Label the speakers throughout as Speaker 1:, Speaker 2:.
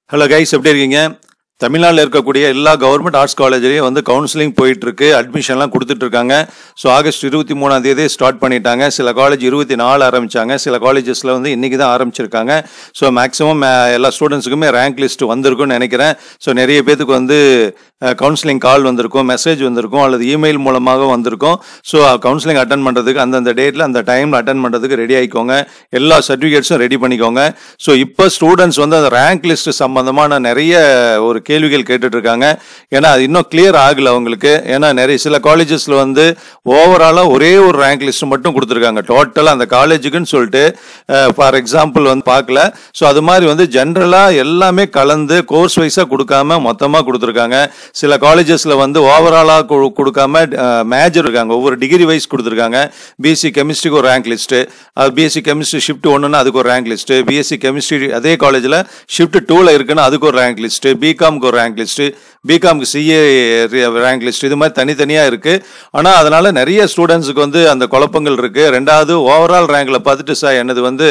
Speaker 1: hello guys எப்படி இருக்கீங்க தமிழ்நாட்டில் இருக்கக்கூடிய எல்லா கவர்மெண்ட் ஆர்ட்ஸ் காலேஜ்லேயும் வந்து கவுன்சிலிங் போயிட்டு இருக்கு அட்மிஷன்லாம் கொடுத்துட்டு இருக்காங்க ஸோ ஆகஸ்ட் இருபத்தி மூணாம் தேதி ஸ்டார்ட் பண்ணிட்டாங்க சில காலேஜ் இருபத்தி நாலு ஆரம்பிச்சாங்க சில காலேஜஸில் வந்து இன்னைக்கு தான் ஆரம்பிச்சிருக்காங்க ஸோ மேக்ஸிமம் எல்லா ஸ்டூடெண்ட்ஸுக்குமே ரேங்க் லிஸ்ட் வந்திருக்கும்னு நினைக்கிறேன் ஸோ நிறைய பேத்துக்கு வந்து கவுன்சிலிங் கால் வந்திருக்கும் மெசேஜ் வந்திருக்கும் அல்லது இமெயில் மூலமாக வந்திருக்கும் ஸோ கவுன்சிலிங் அட்டன் பண்ணுறதுக்கு அந்தந்த டேட்டில் அந்த டைமில் அட்டன் பண்ணுறதுக்கு ரெடி ஆகிக்கோங்க எல்லா சர்டிஃபிகேட்ஸும் ரெடி பண்ணிக்கோங்க ஸோ இப்போ ஸ்டூடெண்ட்ஸ் வந்து அந்த ரேங்க் லிஸ்ட் சம்பந்தமான நிறைய ஒரு கேள்விகள் கேட்டுட்டு இருக்காங்க ஏன்னா அது இன்னும் கிளியர் ஆகல அவங்களுக்கு ஏன்னா நிறைய சில காலேஜஸ்ல வந்து ஓவராலாக ஒரே ஒரு ரேங்க் லிஸ்ட் மட்டும் கொடுத்துருக்காங்க டோட்டலாக அந்த காலேஜுக்குன்னு சொல்லிட்டு ஃபார் எக்ஸாம்பிள் வந்து பார்க்கல ஸோ அது மாதிரி வந்து ஜென்ரலாக எல்லாமே கலந்து கோர்ஸ் வைஸாக கொடுக்காம மொத்தமாக கொடுத்துருக்காங்க சில காலேஜஸில் வந்து ஓவராலாக கொடுக்காம மேஜர் இருக்காங்க ஒவ்வொரு டிகிரி வைஸ் கொடுத்துருக்காங்க பிஎஸ்சி கெமிஸ்ட்ரிக்கு ஒரு rank list BSc chemistry shift ஒன்றுனா அதுக்கு ஒரு ரேங்க் லிஸ்ட்டு பிஎஸ்சி கெமிஸ்ட்ரி அதே காலேஜில் ஷிஃப்ட் டூவில் இருக்குன்னா அதுக்கு ஒரு ரேங்க் லிஸ்ட்டு பிகாம்க்கு ஒரு ரேங்க் லிஸ்ட்டு பிகாம்க்கு சிஏ ரேங்க் லிஸ்ட் இது மாதிரி தனித்தனியாக இருக்குது ஆனால் அதனால் நிறைய ஸ்டூடெண்ட்ஸுக்கு வந்து அந்த குழப்பங்கள் இருக்குது ரெண்டாவது ஓவரால் ரேங்கில் பார்த்துட்டு சார் என்னது வந்து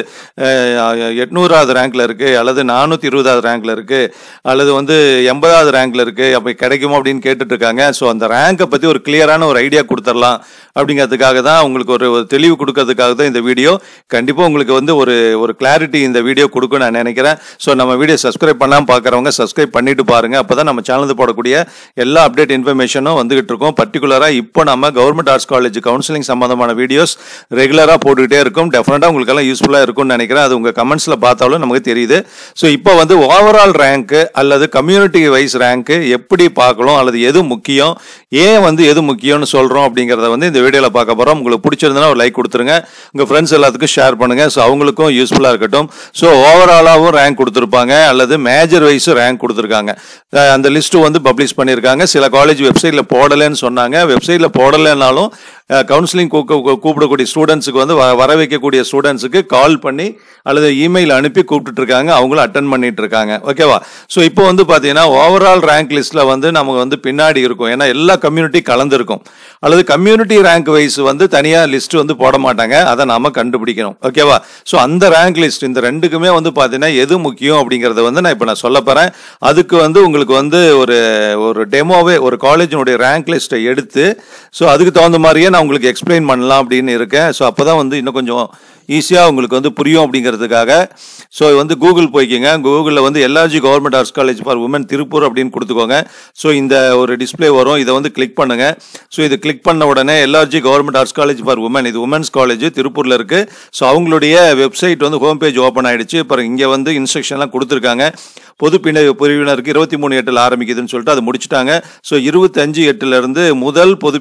Speaker 1: எட்நூறாவது ரேங்க்ல இருக்குது அல்லது நானூற்றி இருபதாவது ரேங்க்ல இருக்குது அல்லது வந்து எண்பதாவது ரேங்க்ல இருக்குது அப்போ கிடைக்குமோ அப்படின்னு கேட்டுட்டு இருக்காங்க ஸோ அந்த ரேங்கை பற்றி ஒரு கிளியரான ஒரு ஐடியா கொடுத்துடலாம் அப்படிங்கிறதுக்காக தான் உங்களுக்கு ஒரு ஒரு தெளிவு கொடுக்கறதுக்காக தான் இந்த வீடியோ கண்டிப்பாக உங்களுக்கு வந்து ஒரு ஒரு கிளாரிட்டி இந்த வீடியோ கொடுக்கும் நான் நினைக்கிறேன் ஸோ நம்ம வீடியோ சப்ஸ்கிரைப் பண்ணாமல் பார்க்குறவங்க சப்ஸ்கிரைப் பண்ணிட்டு பாருங்க அப்போ தான் நம்ம சேனலுக்கு போடக்கூடிய எல்லா அப்டேட் இன்ஃபர்மேஷனும் வந்துகிட்டு இருக்கும் பர்டிகுலராக இப்போ நம்ம கவர்மெண்ட் ஆர்ட்ஸ் காலேஜ் கவுன்சிலிங் சம்பந்தமான வீடியோஸ் ரெகுலராக போட்டுக்கிட்டே இருக்கும் டெஃபினட்டாக உங்களுக்கு எல்லாம் யூஸ்ஃபுல்லாக இருக்கும்னு நினைக்கிறேன் அது உங்கள் கமெண்ட்ஸில் பார்த்தாலும் நமக்கு தெரியுது ஸோ இப்போ வந்து ஓவரால் ரேங்க்கு அல்லது கம்யூனிட்டி வைஸ் ரேங்க்கு எப்படி பார்க்கலாம் அல்லது எது முக்கியம் ஏன் வந்து எது முக்கியம்னு சொல்கிறோம் அப்படிங்கிறத வந்து இந்த வீடியோவில் பார்க்க போகிறோம் உங்களுக்கு பிடிச்சிருந்தனா ஒரு லைக் கொடுத்துருங்க உங்கள் ஃப்ரெண்ட்ஸ் எல்லாத்துக்கும் ஷேர் பண்ணுங்கள் ஸோ அவங்களுக்கும் யூஸ்ஃபுல்லாக இருக்கட்டும் ஸோ ஓவராலாகவும் ரேங்க் கொடுத்துருப்பாங்க அல்லது மேஜர் வைஸும் ரேங்க் கொடுத்துருக்காங்க அந்த லிஸ்ட்டு வந்து பப்ளிஷ் பண்ணியிருக்காங்க சில காலேஜ் வெப்சைட்டில் போடலைன்னு சொன்னாங்க வெப்சைட்டில் போடலைன்னாலும் கவுன்சிலிங் கூப்பிடக்கூடிய ஸ்டூடெண்ட்ஸுக்கு வந்து வர வைக்கக்கூடிய ஸ்டூடெண்ட்ஸுக்கு கால் பண்ணி அல்லது இமெயில் அனுப்பி கூப்பிட்டுட்டு இருக்காங்க அவங்களும் அட்டன் பண்ணிட்டு இருக்காங்க ஓகேவா ஸோ இப்போ வந்து பார்த்தீங்கன்னா ஓவரால் ரேங்க் லிஸ்ட்டில் வந்து நமக்கு வந்து பின்னாடி இருக்கும் ஏன்னா எல்லா கம்யூனிட்டி கலந்துருக்கும் அல்லது கம்யூனிட்டி ரேங்க் வைஸ் வந்து தனியாக லிஸ்ட் வந்து போட மாட்டாங்க அதை நாம கண்டுபிடிக்கணும் ஓகேவா ஸோ அந்த ரேங்க் லிஸ்ட் இந்த ரெண்டுக்குமே வந்து பார்த்தீங்கன்னா எது முக்கியம் அப்படிங்கிறத வந்து நான் இப்போ நான் சொல்ல போகிறேன் அதுக்கு வந்து உங்களுக்கு வந்து ஒரு ஒரு டெமோவே ஒரு காலேஜினுடைய ரேங்க் லிஸ்ட்டை எடுத்து ஸோ அதுக்கு தகுந்த மாதிரியே நான் உங்களுக்கு எக்ஸ்பிளைன் பண்ணலாம் அப்படின்னு இருக்கேன் ஸோ அப்போ தான் வந்து இன்னும் கொஞ்சம் ஈஸியாக உங்களுக்கு வந்து புரியும் அப்படிங்கிறதுக்காக ஸோ வந்து கூகுள் போய்க்கிங்க கூகுளில் வந்து LRG government arts college for women Tiruppur அப்படின்னு கொடுத்துக்கோங்க ஸோ இந்த ஒரு டிஸ்பிளே வரும் இதை வந்து கிளிக் பண்ணுங்க ஸோ இது கிளிக் பண்ண உடனே LRG government arts college for women இது உமன்ஸ் காலேஜ் திருப்பூரில் இருக்குது ஸோ அவங்களுடைய வெப்சைட் வந்து ஹோம் பேஜ் ஓப்பன் ஆயிடுச்சு அப்புறம் இங்கே வந்து இன்ஸ்ட்ரக்ஷன்லாம் கொடுத்துருக்காங்க பொது பிரிவினருக்கு இருபத்தி மூணு எட்டில் ஆரம்பிக்குதுன்னு சொல்லிட்டு அது முடிச்சுட்டாங்க ஸோ இருபத்தஞ்சு எட்டுலேருந்து முதல் பொது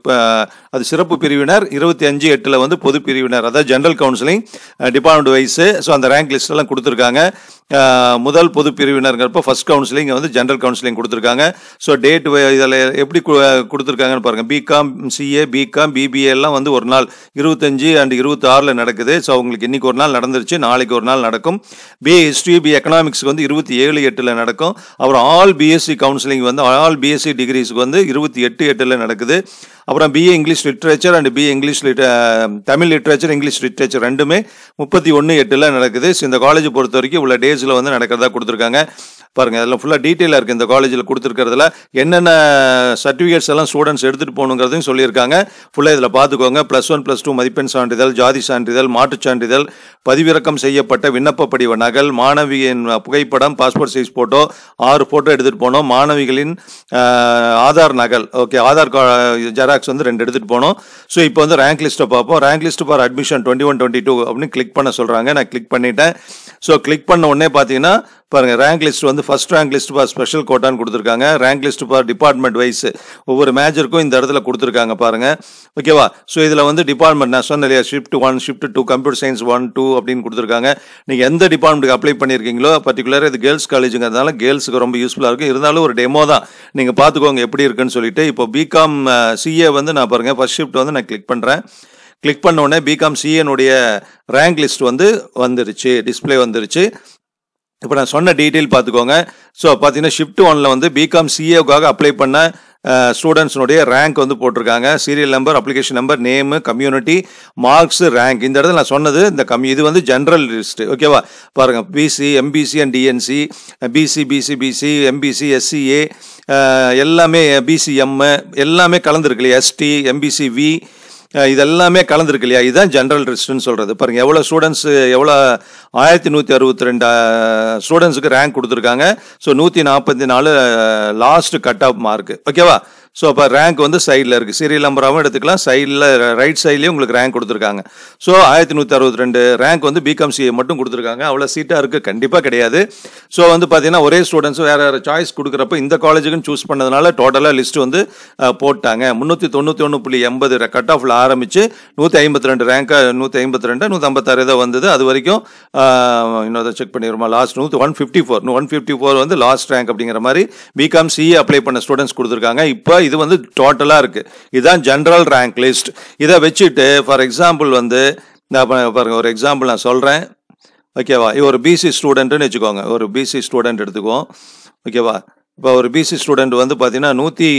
Speaker 1: அது சிறப்பு பிரிவினர் இருபத்தி அஞ்சு எட்டில் வந்து பொது பிரிவினர் அதாவது general counselling department wise so அந்த ரேங்க் லிஸ்ட்டெல்லாம் கொடுத்துருக்காங்க முதல் பொது பிரிவினருங்கிறப்ப ஃபர்ஸ்ட் கவுன்சிலிங் வந்து ஜென்ரல் கவுன்சிலிங் கொடுத்துருக்காங்க ஸோ டேட் இதில் எப்படி கொடுத்துருக்காங்கன்னு பாருங்கள் பிகாம் சிஏ பிகாம் பிபிஏ எல்லாம் வந்து ஒரு நாள் இருபத்தஞ்சு அண்ட் இருபத்தி ஆறில் நடக்குது ஸோ அவங்களுக்கு இன்னைக்கு ஒரு நாள் நடந்துருச்சு நாளைக்கு ஒரு நாள் நடக்கும் பி ஹிஸ்ட்ரி பி எக்கனாமிக்ஸ்க்கு வந்து இருபத்தி ஏழு எட்டில் நடக்கும் அப்புறம் ஆல் பிஎஸ்சி கவுன்சிலிங் வந்து ஆல் பிஎஸ்சி டிகிரிஸ்க்கு வந்து இருபத்தி எட்டு எட்டில் நடக்குது அப்புறம் BA English literature and BA English lit Tamil literature English literature ரெண்டுமே முப்பத்தி ஒன்று எட்டில் நடக்குது ஸோ இந்த காலேஜ் பொறுத்த வரைக்கும் உள்ள டேஸில் வந்து நடக்கிறதா கொடுத்துருக்காங்க பாருங்க அதில் ஃபுல்லாக டீட்டெயிலாக இருக்குது இந்த காலேஜில் கொடுத்துருக்கிறதுல என்னென்ன சர்டிஃபிகேட்ஸ் எல்லாம் ஸ்டூடெண்ட்ஸ் எடுத்துகிட்டு போகணுங்கிறதையும் சொல்லியிருக்காங்க ஃபுல்லாக இதில் பார்த்துக்கோங்க ப்ளஸ் ஒன் ப்ளஸ் டூ மதிப்பெண் சான்றிதழ் ஜாதி சான்றிதழ் மாட்டுச் சான்றிதழ் பதிவிறக்கம் செய்யப்பட்ட விண்ணப்ப படிவ நகல் மாணவியின் புகைப்படம் பாஸ்போர்ட் சைஸ் ஃபோட்டோ ஆறு ஃபோட்டோ எடுத்துகிட்டு போனோம் மாணவிகளின் ஆதார் நகல் ஓகே ஆதார் ஜெராக்ஸ் வந்து ரெண்டு எடுத்துகிட்டு போனோம் ஸோ இப்போ வந்து ரேங்க் லிஸ்ட்டை பார்ப்போம் rank list for admission twenty one twenty two அப்படின்னு கிளிக் பண்ண சொல்கிறாங்க நான் கிளிக் பண்ணிட்டேன் ஸோ கிளிக் பண்ண உடனே பார்த்தீங்கன்னா பாருங்க ரேங்க் லிஸ்ட் வந்து first rank list for special கோட்டான்னு கொடுத்துருக்காங்க rank list for department wise ஒவ்வொரு மேஜருக்கும் இந்த இடத்துல கொடுத்துருக்காங்க பாருங்க ஓகேவா ஸோ இதில் வந்து டிபார்ட்மெண்ட் நான் சொன்ன இல்லையா shift one shift two computer science one two அப்படின்னு கொடுத்துருக்காங்க நீங்கள் எந்த டிபார்ட்மெண்ட்டுக்கு அப்ளை பண்ணியிருக்கீங்களோ பர்டிகுலராக இது கேர்ள்ஸ் காலேஜுங்கிறதுனால கேர்ள்ஸுக்கு ரொம்ப யூஸ்ஃபுல்லாக இருக்கும் இருந்தாலும் ஒரு டெமோ தான் நீங்கள் பார்த்துக்கோங்க எப்படி இருக்குன்னு சொல்லிட்டு இப்போ பிகாம் சிஏ வந்து நான் பாருங்கள் ஃபர்ஸ்ட் ஷிஃப்ட் வந்து நான் கிளிக் பண்ணுறேன் கிளிக் பண்ண உடனே பிகாம் சிஏனுடைய ரேங்க் லிஸ்ட் வந்து வந்துருச்சு டிஸ்பிளே வந்துருச்சு இப்போ நான் சொன்ன டீட்டெயில் பார்த்துக்கோங்க ஸோ பார்த்தீங்கன்னா ஷிஃப்ட் ஒனில் வந்து பிகாம் சிஏவுக்காக அப்ளை பண்ண ஸ்டூடெண்ட்ஸ்னுடைய ரேங்க் வந்து போட்டிருக்காங்க serial number application number name community marks rank இந்த இடத்துல நான் சொன்னது இந்த கம்மி இது வந்து ஜென்ரல் லிஸ்ட் ஓகேவா பாருங்க BC MBC and DNC BC BC BC MBC SCA எல்லாமே பிசிஎம் எல்லாமே கலந்துருக்கு இல்லையா எஸ்டி எம்பிசி வி இதெல்லாமே கலந்துருக்கு இல்லையா இதுதான் ஜென்ரல் லிஸ்ட்னு சொல்கிறது பாருங்கள் எவ்வளோ ஸ்டூடெண்ட்ஸ் எவ்வளோ ஆயிரத்தி நூற்றி அறுபத்தி ரெண்டு ஸ்டூடெண்ட்ஸுக்கு ரேங்க் கொடுத்துருக்காங்க ஸோ நூற்றி நாற்பத்தி நாலு லாஸ்ட் கட் ஆஃப் மார்க் ஓகேவா ஸோ அப்போ ரேங்க் வந்து சைடில் இருக்குது சீரியல் நம்பராகவும் எடுத்துக்கலாம் சைடில் ரைட் சைட்லேயும் உங்களுக்கு ரேங்க் கொடுத்துருக்காங்க ஸோ ஆயிரத்தி நூற்றி அறுபத்தி ரெண்டு ரேங்க் வந்து பிகாம் சிஏ மட்டும் கொடுத்துருக்காங்க அவ்வளோ சீட்டாக இருக்குது கண்டிப்பாக கிடையாது ஸோ வந்து பார்த்தீங்கன்னா ஒரே ஸ்டூடெண்ட்ஸ் வேறு வேறு சாய்ஸ் கொடுக்குறப்ப இந்த காலேஜுக்குன்னு சூஸ் பண்ணதுனால டோட்டலாக லிஸ்ட் வந்து அஹ், போட்டாங்க முந்நூற்றி தொண்ணூற்றி ஒன்று புள்ளி எண்பது கட் ஆஃபில் ஆரம்பித்து நூற்றி ஐம்பத்தி ரெண்டு ரேங்காக நூற்றி ஐம்பத்தி ரெண்டு நூற்றி ஐம்பத்தாறு ஏதோ வந்தது அது வரைக்கும் இன்னொரு செக் பண்ணிடுமா லாஸ்ட் நூற்றி one fifty four one fifty four வந்து லாஸ்ட் ரேங்க் அப்படிங்கிற மாதிரி பிகாம் சிஏ அப்ளை பண்ண ஸ்டூடெண்ட்ஸ் கொடுத்துருக்காங்க இப்போ இது வந்து டோட்டலாக இருக்குது இதுதான் ஜென்ரல் ரேங்க் லிஸ்ட் இதை வச்சுட்டு ஃபார் எக்ஸாம்பிள் வந்து நான் பா- பாருங்க ஒரு எக்ஸாம்பிள் நான் சொல்கிறேன் ஓகேவா இது ஒரு பிசி ஸ்டூடெண்ட்டுன்னு வச்சுக்கோங்க ஒரு பிசி ஸ்டூடெண்ட் எடுத்துக்குவோம் ஓகேவா இப்போ ஒரு பிசி ஸ்டூடெண்ட் வந்து பார்த்தீங்கன்னா நூற்றி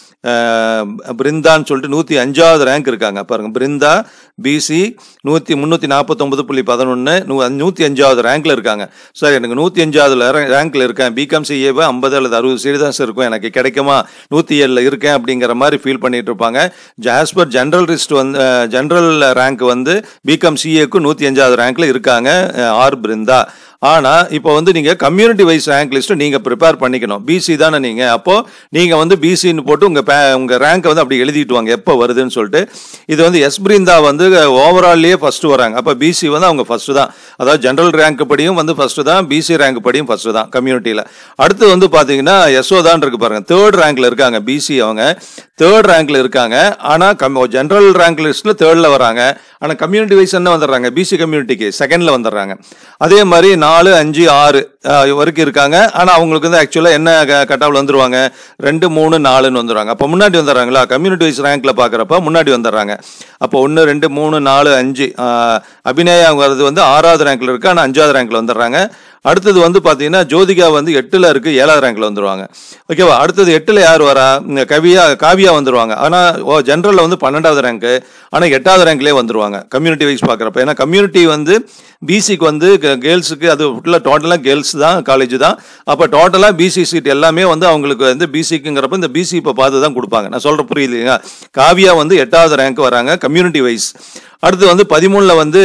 Speaker 1: பிருந்தான்னு சொல்லிட்டு நூற்றி அஞ்சாவது ரேங்க் இருக்காங்க பாருங்க பிருந்தா பிசி நூற்றி முந்நூற்றி நாற்பத்தொம்பது புள்ளி பதினொன்று நூ நூற்றி அஞ்சாவது ரேங்க்ல இருக்காங்க சார் எனக்கு நூற்றி அஞ்சாவது ரேங்க்ல இருக்கேன் பிகாம் சிஏவை ஐம்பது அல்லது அறுபது சீடு தான் சார் இருக்கும் எனக்கு கிடைக்குமா நூற்றி ஏழில் இருக்கேன் அப்படிங்கிற மாதிரி ஃபீல் பண்ணிட்டு இருப்பாங்க ஜாஸ்பர் ஜென்ரல் லிஸ்ட் வந்து ஜென்ரல் ரேங்க் வந்து பிகாம் சிஏக்கு நூற்றி அஞ்சாவது ரேங்க்ல இருக்காங்க அஹ், ஆர் பிருந்தா ஆனால் இப்போ வந்து நீங்கள் கம்யூனிட்டி வைஸ் ரேங்க் லிஸ்ட்டு நீங்கள் ப்ரிப்பேர் பண்ணிக்கணும் பிசி தானே நீங்கள் அப்போது நீங்கள் வந்து பிசின்னு போட்டு உங்கள் பே உங்கள் ரேங்கை வந்து அப்படி எழுதிட்டு வாங்க எப்போ வருதுன்னு சொல்லிட்டு இது வந்து எஸ் பிருந்தா வந்து ஓவரால்லையே ஃபஸ்ட்டு வராங்க அப்போ பிசி வந்து அவங்க ஃபஸ்ட்டு தான் அதாவது ஜென்ரல் ரேங்க் படியும் வந்து ஃபஸ்ட்டு தான் பிசி ரேங்க் படியும் ஃபஸ்ட்டு தான் கம்யூனிட்டியில் அடுத்து வந்து பார்த்தீங்கன்னா யசோதான் இருக்கு பாருங்க தேர்ட் ரேங்க்ல இருக்காங்க பிசி அவங்க தேர்ட் ரேங்க்ல இருக்காங்க ஆனால் கம் ஜென்ரல் ரேங்க் லிஸ்ட்டில் தேர்டில் வராங்க ஆனால் கம்யூனிட்டி வைஸ் என்ன வந்துடுறாங்க பிசி கம்யூனிட்டிக்கு செகண்டில் வந்துடுறாங்க அதே மாதிரி நாலு அஞ்சு ஆறு அஹ், வரைக்கும் இருக்காங்க ஆனால் அவங்களுக்கு வந்து ஆக்சுவலாக என்ன கட்டாவில் வந்துருவாங்க ரெண்டு மூணு நாலுன்னு வந்துடுவாங்க அப்போ முன்னாடி வந்துடுறாங்களா கம்யூனிட்டி வைஸ் ரேங்க்ல பார்க்குறப்ப முன்னாடி வந்துடுறாங்க அப்போ ஒன்று ரெண்டு மூணு நாலு அஞ்சு அஹ், அபிநயா வர்றது வந்து ஆறாவது ரேங்க்ல இருக்கு ஆனால் அஞ்சாவது ரேங்க்ல வந்துடுறாங்க அடுத்தது வந்து பார்த்தீங்கன்னா ஜோதிகா வந்து எட்டில் இருக்கு ஏழாவது ரேங்க்ல வந்துருவாங்க ஓகேவா அடுத்தது எட்டில் யார் வரா இந்த கவியா காவியா வந்துருவாங்க ஆனால் ஓ ஜென்ரலில் வந்து பன்னெண்டாவது ரேங்க்கு ஆனால் எட்டாவது ரேங்க்லேயே வந்துருவாங்க கம்யூனிட்டி வைஸ் பார்க்குறப்ப ஏன்னா கம்யூனிட்டி வந்து பிசிக்கு வந்து கேர்ள்ஸுக்கு அது ஃபுல்லாக டோட்டலாக கேர்ள்ஸ் தான் காலேஜ் தான் அப்போ டோட்டலாக பிசி சீட் எல்லாமே வந்து அவங்களுக்கு வந்து பிசிக்குங்கிறப்ப இந்த பிசி இப்போ பார்த்து தான் கொடுப்பாங்க நான் சொல்கிற புரியுதுங்க காவியா வந்து எட்டாவது ரேங்க் வராங்க கம்யூனிட்டி வைஸ் அடுத்து வந்து பதிமூணில் வந்து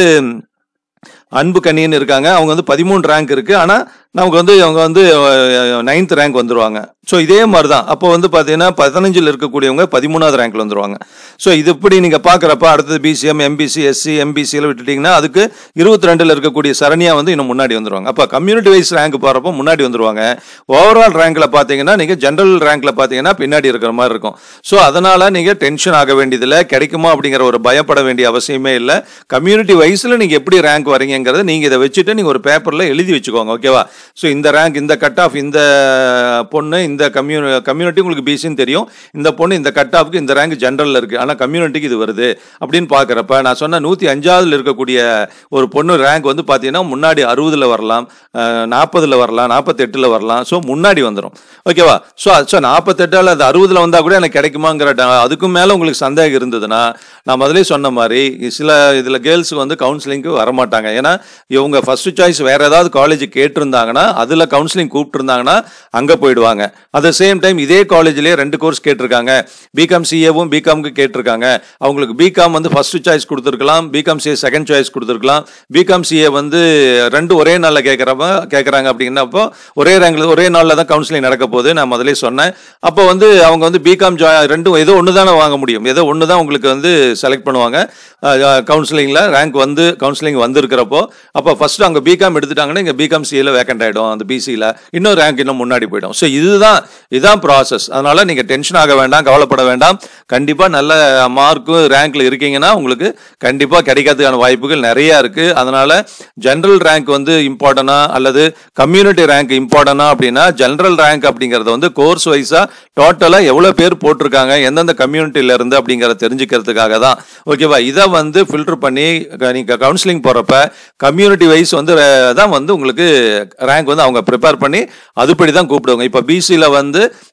Speaker 1: அன்பு கண்ணின்னு இருக்காங்க அவங்க வந்து பதிமூணு ரேங்க் இருக்கு ஆனால் நமக்கு வந்து அவங்க வந்து நைன்த் ரேங்க் வந்துருவாங்க ஸோ இதே மாதிரி தான் அப்போ வந்து பார்த்தீங்கன்னா பதினஞ்சில் இருக்கக்கூடியவங்க பதிமூணாவது ரேங்க்ல வந்துருவாங்க ஸோ இது இப்படி நீங்கள் பார்க்குறப்ப அடுத்தது பிசிஎம் எம்பிசி எஸ்சி எம்பிசியில் விட்டுட்டிங்கன்னா அதுக்கு இருபத்தி ரெண்டில் இருக்கக்கூடிய சரணியா வந்து இன்னும் முன்னாடி வந்துருவாங்க அப்போ கம்யூனிட்டி வைஸ் ரேங்க் போகிறப்போ முன்னாடி வந்துருவாங்க ஓவரால் ரேங்க்ல பார்த்தீங்கன்னா நீங்கள் ஜென்ரல் ரேங்க்ல பார்த்தீங்கன்னா பின்னாடி இருக்கிற மாதிரி இருக்கும் ஸோ அதனால நீங்கள் டென்ஷன் ஆக வேண்டியதில்லை கிடைக்குமா அப்படிங்கிற ஒரு பயப்பட வேண்டிய அவசியமே இல்லை கம்யூனிட்டி வைஸில் நீங்கள் எப்படி ரேங்க் வரீங்கிறத நீங்கள் இதை வச்சுட்டு நீங்கள் ஒரு பேப்பரில் எழுதி வச்சுக்கோங்க ஓகேவா ஸோ இந்த ரேங்க் இந்த கட் ஆஃப் இந்த பொண்ணு இந்த கம்யூ கம்யூனிட்டி உங்களுக்கு பிசின்னு தெரியும் இந்த பொண்ணு இந்த கட் ஆஃப்க்கு இந்த ரேங்க் ஜென்ரலில் இருக்குது ஆனால் கம்யூனிட்டிக்கு இது வருது அப்படின்னு பார்க்குறப்ப நான் சொன்ன நூற்றி அஞ்சாவதுல இருக்கக்கூடிய ஒரு பொண்ணு ரேங்க் வந்து பார்த்தீங்கன்னா முன்னாடி அறுபதில் வரலாம் நாற்பதில் வரலாம் நாற்பத்தெட்டில் வரலாம் ஸோ முன்னாடி வந்துடும் ஓகேவா ஸோ ஸோ நாற்பத்தெட்டால் அது அறுபதில் வந்தால் கூட எனக்கு கிடைக்குமாங்கிற ட- அதுக்கும் மேலே உங்களுக்கு சந்தேகம் இருந்ததுன்னா நான் முதலே சொன்ன மாதிரி சில இதில் கேர்ள்ஸுக்கு வந்து கவுன்சிலிங்க்கு வரமாட்டாங்க ஏன்னா இவங்க ஃபர்ஸ்ட் சாய்ஸ் வேற ஏதாவது காலேஜ் கேட்டிருந்தாங்கன்னா அதில் கவுன்சிலிங் கூப்பிட்டுருந்தாங்கன்னா அங்கே போயிடுவாங்க அட் த சேம் டைம் இதே காலேஜ்லேயே ரெண்டு கோர்ஸ் கேட்டிருக்காங்க பிகாம் சிஏவும் பிகாம்க்கு கேட்டிருக்காங்க அவங்களுக்கு பிகாம் வந்து ஃபர்ஸ்ட் சாய்ஸ் கொடுத்துருக்கலாம் பிகாம் சிஏ செகண்ட் சாய்ஸ் கொடுத்துருக்கலாம் பிகாம் சிஏ வந்து ரெண்டு ஒரே நாளில் கேட்குறப்ப கேட்குறாங்க அப்படின்னப்போ ஒரே ரேங்கில் ஒரே நாளில் தான் கவுன்சிலிங் நடக்க போகுது நான் முதலே சொன்னேன் அப்போ வந்து அவங்க வந்து பிகாம் ரெண்டும் ஏதோ ஒன்று தானே வாங்க முடியும் ஏதோ ஒன்று தான் உங்களுக்கு வந்து செலக்ட் பண்ணுவாங்க கவுன்சிலிங்கில் ரேங்க் வந்து கவுன்சிலிங் வந்திருக்கிறப்போ அப்போ ஃபர்ஸ்ட் அங்கே பிகாம் எடுத்துட்டாங்கன்னா இங்கே பிகாம் சியில் வேக்கண்ட் ஆகிடும் அந்த பிசியில் இன்னும் ரேங்க் இன்னும் முன்னாடி போயிடும் ஸோ இதுதான் இதுதான் ப்ராசஸ் அதனால நீங்கள் டென்ஷன் ஆக வேண்டாம் கவலைப்பட வேண்டாம் கண்டிப்பாக நல்ல மார்க்கும் ரேங்க்ல இருக்கீங்கன்னா உங்களுக்கு கண்டிப்பாக கிடைக்கிறதுக்கான வாய்ப்புகள் நிறைய இருக்கு அதனால ஜென்ரல் ரேங்க் வந்து இம்பார்ட்டனா அல்லது கம்யூனிட்டி ரேங்க் இம்பார்ட்டனா அப்படின்னா ஜென்ரல் ரேங்க் அப்படிங்கறது வந்து கோர்ஸ் வைஸா டோட்டலா எவ்வளவு பேர் போட்டிருக்காங்க எந்தெந்த கம்யூனிட்டில இருந்து அப்படிங்கறத தெரிஞ்சுக்கிறதுக்காக தான் ஓகேவா இதை வந்து ஃபில்டர் பண்ணி க- நீங்க கவுன்சிலிங் போறப்ப கம்யூனிட்டி வைஸ் வந்து அஹ், தான் வந்து உங்களுக்கு ரேங்க் வந்து அவங்க ப்ரிப்பேர் பண்ணி அதுபடி தான் கூப்பிடுவாங்க இப்போ பிசியில் வந்து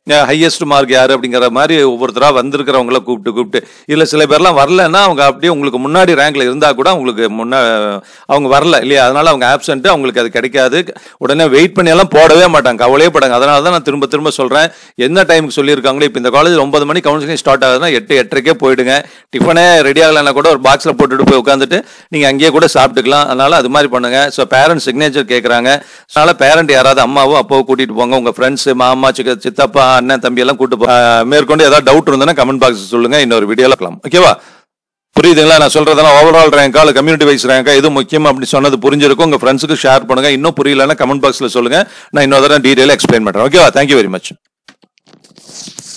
Speaker 1: ஹையஸ்ட் மார்க் யாரு அப்படிங்கிற மாதிரி ஒவ்வொருத்தரா வந்திருக்கிறவங்கள கூப்பிட்டு கூப்பிட்டு இல்ல சில பேர்லாம் வரலன்னா அவங்க அப்படியே உங்களுக்கு முன்னாடி ரேங்க்ல இருந்தா கூட உங்களுக்கு முன்ன அவங்க வரல இல்லையா அதனால அவங்க ஆப்சென்ட் அவங்களுக்கு அது கிடைக்காது உடனே வெயிட் பண்ணி எல்லாம் போடவே மாட்டாங்க கவலையே படாங்க அதனால தான் நான் திரும்ப திரும்ப சொல்றேன் என்ன டைமுக்கு சொல்லியிருக்காங்களோ இப்போ இந்த காலேஜ் ஒன்பது மணி கவுன்சிலிங் ஸ்டார்ட் ஆகுதுன்னா எட்டு எட்டரைக்கே போயிடுங்க டிஃபனே ரெடி ஆகலைன்னா கூட ஒரு பாக்ஸில் போட்டுட்டு போய் உட்காந்துட்டு நீங்கள் அங்கேயே கூட சாப்பிட்டுக்கலாம் அதனால அது மாதிரி பண்ணுங்க ஸோ பேரண்ட் சிக்னேச்சர் கேட்குறாங்க அதனால பேரண்ட் யாராவது அம்மாவோ அப்பாவோ கூட்டிட்டு போங்க உங்க ஃப்ரெண்ட்ஸ் மாமா சிக்க சித்தப்பா அண்ணன் தம்பி எல்லாம் கூட்டு போ ஆஹ் மேற்கொண்டு ஏதாவது டவுட் இருந்ததுன்னா கமெண்ட் பாக்ஸ் சொல்லுங்க இன்னொரு வீடியோல இருக்கலாம் ஓகேவா புரியுதுங்களா நான் சொல்றதெல்லாம் ஓவரால் ரேங்கா இல்லை கம்யூனிட்டி வைஸ் ரேங்கா எது முக்கியம் அப்படின்னு சொன்னது புரிஞ்சிருக்கும் உங்க ஃப்ரெண்ட்ஸுக்கு ஷேர் பண்ணுங்க இன்னும் புரியலன்னா கமெண்ட் பாக்ஸ்ல சொல்லுங்க நான் இன்னொரு தடவை டீடைல் எக்ஸ்பிளைன் பண்றேன் ஓகேவா தேங்க்யூ வெரி மச்